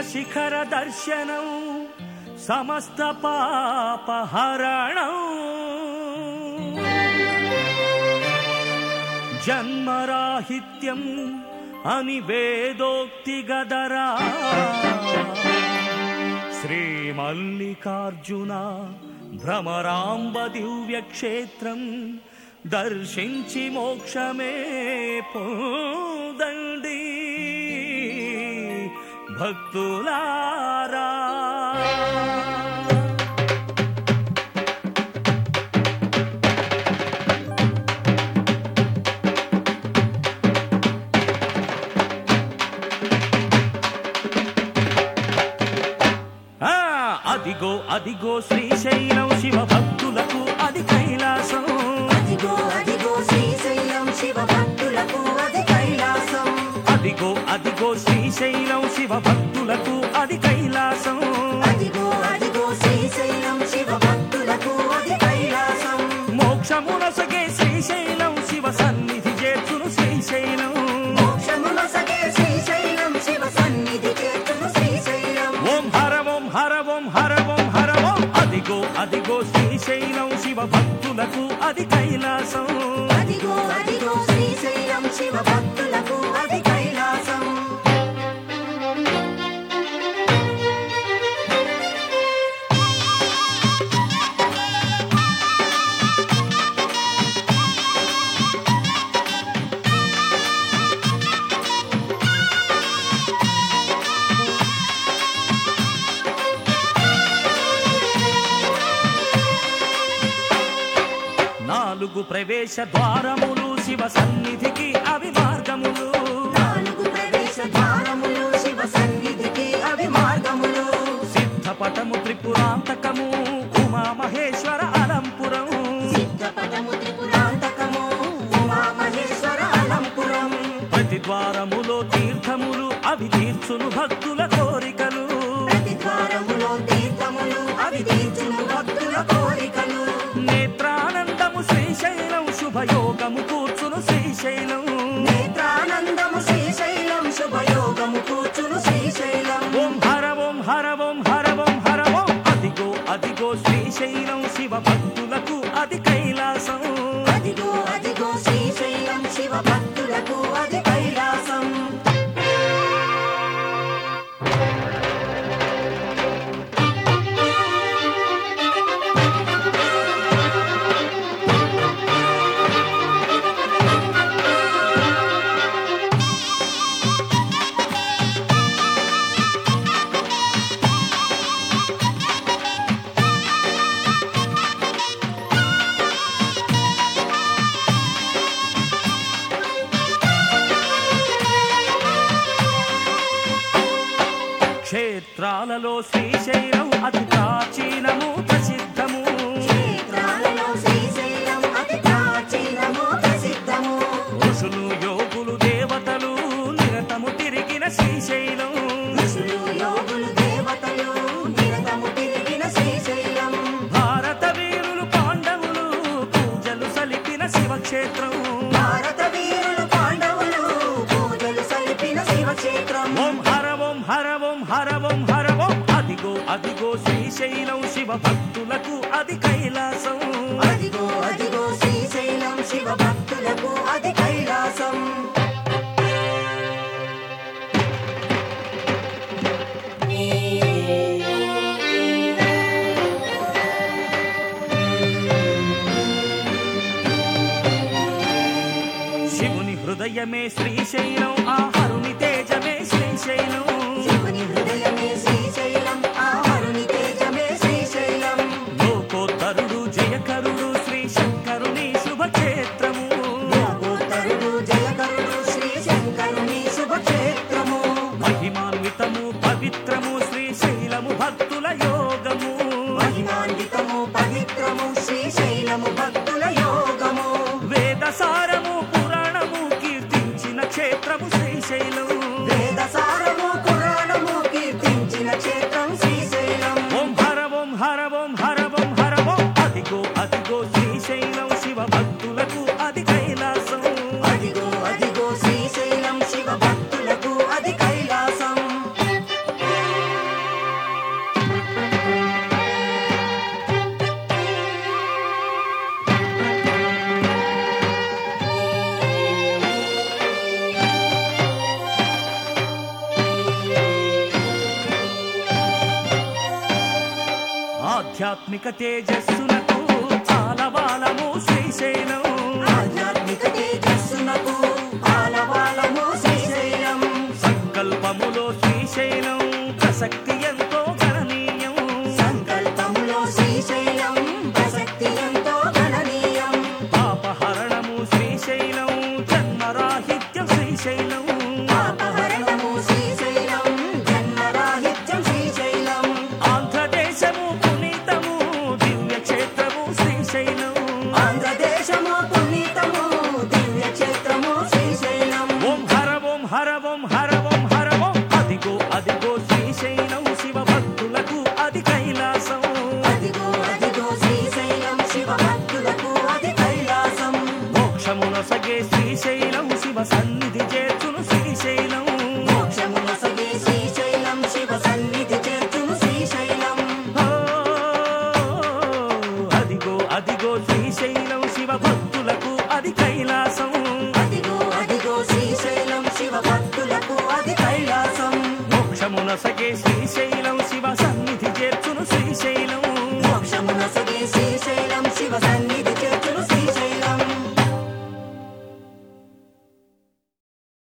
శిఖర దర్శనం సమస్త పాపహరణం జన్మరాహిత్యం అని వేదోక్తి గదరా శ్రీ మల్లికార్జున భ్రమరాంబ దివ్యక్షేత్రం దర్శించి మోక్షమే పొందండి భక్తులారా ఆ, అదిగో అదిగో శ్రీశైలం శివ భక్తులకు అది కైలాసం అదిగో అదిగో శ్రీశైలం శివ భక్తులకు అది కైలాసం అదిగో అదిగో శ్రీశైలం శివ భక్తులకు అది కైలాసం అదిగో అదిగో శ్రీశైలం శివ భక్తులకు అది కైలాసం మోక్షమునసగే శ్రీశైలం శివ సన్నిధి చేర్చును శ్రీశైలం మోక్షమునొసగే శ్రీశైలం శివ సన్నిధి చేర్చును శ్రీశైలం ఓం హర ఓం హర ఓం హర ఓం హర ఓం అదిగో అదిగో శ్రీశైలం శివ భక్తులకు అది కైలాసం అదిగో అదిగో శ్రీశైలం శివ భక్తులకు అది కైలాసం నాలుగు ప్రవేశ ద్వారములు శివ సన్నిధికి అవి మార్గములు నాలుగు ప్రవేశ ద్వారములు శివ సన్నిధికి అవి మార్గములు సిద్ధపటము త్రిపురాంతకము ఉమా మహేశ్వర అలంపురం సిద్ధపటము త్రిపురాంతకము ఉమా మహేశ్వర అలంపురం ప్రతి ద్వారములో తీర్థములు అవి తీర్చును భక్తుల కోరికలు ప్రతి ద్వారములో తీర్థములు అవి తీర్చును భక్తుల కోరికలు నేత్రానందము శ్రీశైలం శుభయోగము కూర్చును శ్రీశైలం నేత్రానందము శ్రీశైలం శుభయోగము కూర్చును శ్రీశైలం ఓం హర ఓం హర ఓం హర ఓం హర ఓం అదిగో అదిగో శ్రీశైలం శివ భక్తులకు అది కైలాసం అదిగో అదిగో శ్రీశైలం శివ భక్తులకు అది కైలాసం క్షేత్రాలలో శ్రీశైలం అతి ప్రాచీనము ప్రసిద్ధము క్షేత్రాలలో శ్రీశైలం అతి ప్రాచీనము ప్రసిద్ధము ఋషులు యోగులు దేవతలు నిరతము తిరిగిన శ్రీశైలం ఋషులు యోగులు దేవతలు నిరతము తిరిగిన శ్రీశైలం భారత వీరులు పాండవులు పూజలు సలిపిన శివక్షేత్రం భారత వీరులు పాండవులు పూజలు సలిపిన శివక్షేత్రం ఓం హర ఓం హర ఓం హర ఓం హర ఓం అదిగో అదిగో శ్రీశైలం శివ భక్తులకు అది కైలాసం అదిగో అదిగో శ్రీశైలం శివ భక్తులకు అది కైలాసం శివుని హృదయమే శ్రీశైలం ఆ హరుని తేజమే శ్రీశైలం శివుని హృదయమే శ్రీశైలం ఆ హరుని తేజమే శ్రీశైలం లోకోత్తరుడు జయకరుడు శ్రీ శంకరుని శుభక్షేత్రము లోకోత్తరుడు జయకరుడు శ్రీ శంకరుని శుభక్షేత్రము మహిమాన్వితము పవిత్రము శ్రీశైలము భక్తుల యోగము మహిమాన్వితము పవిత్రము శ్రీశైలము భక్తుల యోగము వేదసారము పురాణము కీర్తించిన క్షేత్రము శ్రీశైలం వేదసారము పురాణము కీర్తించిన క్షేత్రం శ్రీశైలం ఓం హర ఓం హర ఓం హర ఓం హర ఓం అదిగో అదిగో శ్రీశైలం శివ భక్తులకు అది కైలాసం అదిగో అదిగో శ్రీశైలం శివ భక్తులకు అది కైలాసం ఆధ్యాత్మిక తేజస్సునకు ఆలవాలము శ్రీశైలం ఆధ్యాత్మిక తేజస్సునకు ఆలవాలము శ్రీశైలం సంకల్పములో శ్రీశైలం ప్రసక్తి ఎంతో గణనీయం సంకల్పములో శ్రీశైలం ప్రసక్తి ఎంతో గణనీయం పాపహరణము శ్రీశైలం జన్మరాహిత్యం శ్రీశైలం పాపహరణము శ్రీశైలం జన్మరాహిత్యం శ్రీశైలం ఆంధ్రదేశము పునీతము దివ్యక్షేత్రము శ్రీశైలం ఆంధ్రదేశము పునీతము దివ్య క్షేత్రము శ్రీశైలం ఓం హర ఓం హర ఓం హర ఓం హర ఓం అదిగో అదిగో శ్రీశైలం శివ భక్తులకు అది కైలాసం అదిగో అదిగో శ్రీశైలం శివ భక్తులకు అది కైలాసం మోక్షమునొసగే శ్రీశైలం శివ సన్నిధి చేర్చును శ్రీశైలం మోక్షమునొసగే శ్రీశైలం శివ సన్నిధి చేర్చును శ్రీశైలం ఓ, అదిగో అదిగో శ్రీశైలం శివ భక్తులకు అది కైలాసం అదిగో అదిగో శ్రీశైలం శివ భక్తులకు అది కైలాసం మోక్షమునొసగే శ్రీశైలం